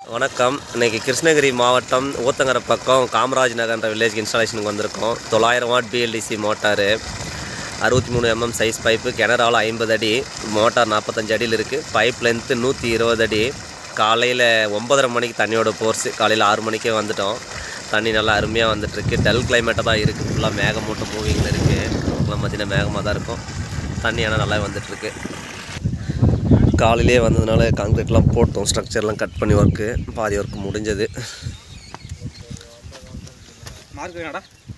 வணக்கம் இன்னைக்கு கிருஷ்ணகிரி மாவட்டம் ஊத்தங்கரை பக்கம் காமராஜ் நகர்ன்ற வில்லேஜ் இன்ஸ்டாலேஷனுக்கு வந்திருக்கோம் தொள்ளாயிரம் வாட் பிஎல்டிசி மோட்டாரு அறுபத்தி மூணு எம்எம் சைஸ் பைப்பு கிணறால் ஐம்பது அடி மோட்டார் நாற்பத்தஞ்சு அடியில் இருக்குது பைப் லென்த்து நூற்றி இருபது அடி காலையில் ஒன்பதரை மணிக்கு தண்ணியோட போர்ஸு காலையில் ஆறு மணிக்கே வந்துட்டோம் தண்ணி நல்லா அருமையாக வந்துட்டுருக்கு டல் கிளைமேட்டாக தான் இருக்குது ஃபுல்லாக மேகமூட்டம் மூவிங்கில் இருக்குது ஃபுல்லாக பார்த்தீங்கன்னா மேகமாக தான் இருக்கும் தண்ணி ஆனால் நல்லா வந்துட்டுருக்கு காலையிலே வந்ததுனால காங்க்ரீட்லாம் போட்டோம் ஸ்ட்ரக்சர்லாம் கட் பண்ணி ஒர்க்கு பாதி ஒர்க் முடிஞ்சது மார்க் வேணாடா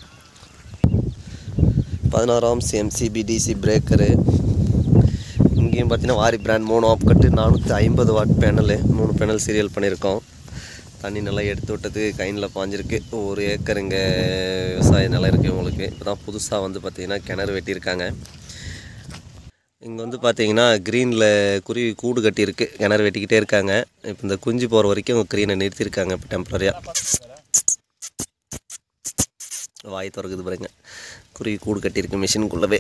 பதினாறாம் சிஎம்சிபி டிசி பிரேக்கரு இங்கேயும் பார்த்தீங்கன்னா வாரி பிராண்ட் மூணு ஆப் கட்டு நானூற்றி ஐம்பது வாட் பேனலு மூணு பேனல் சீரியல் பண்ணியிருக்கோம் தண்ணி நல்லா எடுத்து விட்டது கைனில் பாஞ்சிருக்கு ஒரு ஏக்கர் இங்கே விவசாய நிலம் இருக்குது இவங்களுக்கு இப்போ தான் புதுசாக வந்து பார்த்திங்கன்னா கிணறு வெட்டியிருக்காங்க இங்கே வந்து பார்த்தீங்கன்னா க்ரீனில் குருவி கூடு கட்டியிருக்கு கிணறு வெட்டிக்கிட்டே இருக்காங்க இப்போ இந்த குஞ்சு போகிற வரைக்கும் க்ரீனை நிறுத்தியிருக்காங்க இப்போ டெம்பரரியாக வாய் திறக்குது பாருங்க குருவி கூடு கட்டியிருக்கு மிஷினுக்குள்ளவே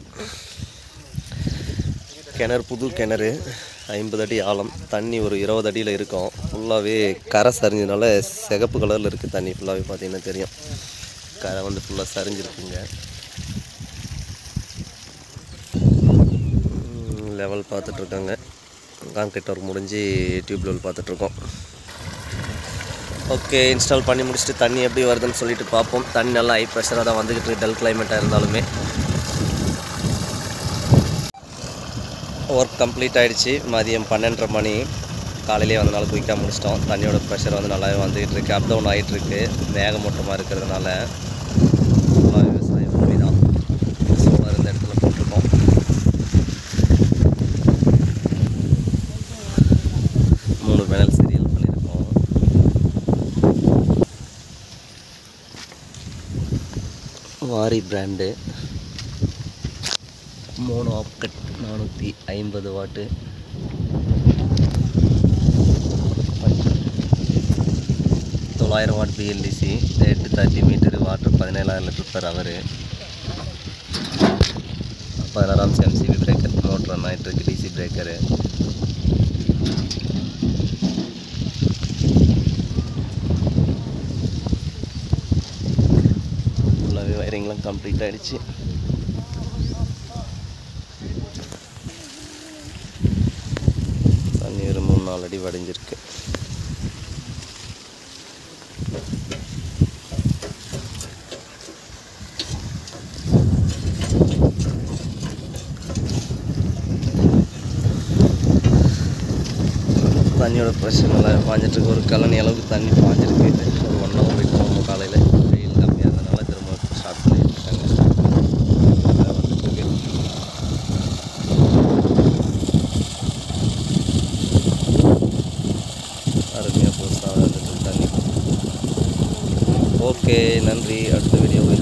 கிணறு புது கிணறு ஐம்பது அடி ஆழம் தண்ணி ஒரு இருபது அடியில் இருக்கும் ஃபுல்லாகவே கரை சரிஞ்சதுனால சிகப்பு கலரில் இருக்குது தண்ணி ஃபுல்லாகவே பார்த்தீங்கன்னா தெரியும் கரை வந்து ஃபுல்லாக சரிஞ்சிருக்குங்க லெவல் பார்த்துட்ருக்காங்க கான்கிரீட் ஒர்க் முடிஞ்சு டியூப் லெவல் பார்த்துட்ருக்கோம் ஓகே இன்ஸ்டால் பண்ணி முடிச்சுட்டு தண்ணி எப்படி வருதுன்னு சொல்லிட்டு பார்ப்போம் தண்ணி நல்லா ஹை ப்ரெஷராக தான் வந்துக்கிட்டு இருக்கு டல் கிளைமேட்டாக இருந்தாலுமே ஒர்க் கம்ப்ளீட் ஆகிடுச்சு மதியம் பன்னெண்டரை மணி காலையிலே வந்தனால குயிக்காக முடிச்சிட்டோம் தண்ணியோட ப்ரெஷர் வந்து நல்லாவே வந்துக்கிட்டு இருக்கு அப் டவுன் ஆகிட்டு இருக்கு மேகமூட்டமாக இருக்கிறதுனால ஃபுல்லாக விவசாயம் பூமி தான் சோலார் இந்த இடத்துல போட்டிருக்கோம் மூணு பேனல் சீரியல் பண்ணியிருக்கோம் வாரி பிராண்டு மூணு ஆப்கட் நானூற்றி ஐம்பது வாட்டு தொள்ளாயிரம் வாட் பிஎல்டிசி எட்டு தேர்ட்டி மீட்டரு வாட்டர் பதினேழாயிரம் லிட்டர் பெர் ஹவரு பதினாறாம் எம்சிபி பிரேக்கர் மோட்டர் ரன் ஆகிட்டு இருக்கு டிசி பிரேக்கரு ஃபுல்லாகவே வயரிங்லாம் கம்ப்ளீட் ஆகிடுச்சு தண்ணி ஒரு மூணு நாலு அடி வடிஞ்சிருக்கு தண்ணியோட ப்ரெஷர் நல்லா பாஞ்சிட்ருக்கு ஒரு கலனி அளவுக்கு தண்ணி பாஞ்சிருக்கு ஒரு ஒன் ஹவர் வெயிட் பண்ணுவோம் காலையில் வெயில் கம்மியாக இருந்தனால திரும்ப ஸ்டார்ட் பண்ணிட்டு இருக்காங்க நல்லா வந்துட்டு இருக்கு. அருமையாக புதுசாக வந்துட்டு தண்ணி ஓகே நன்றி அடுத்த வீடியோவில்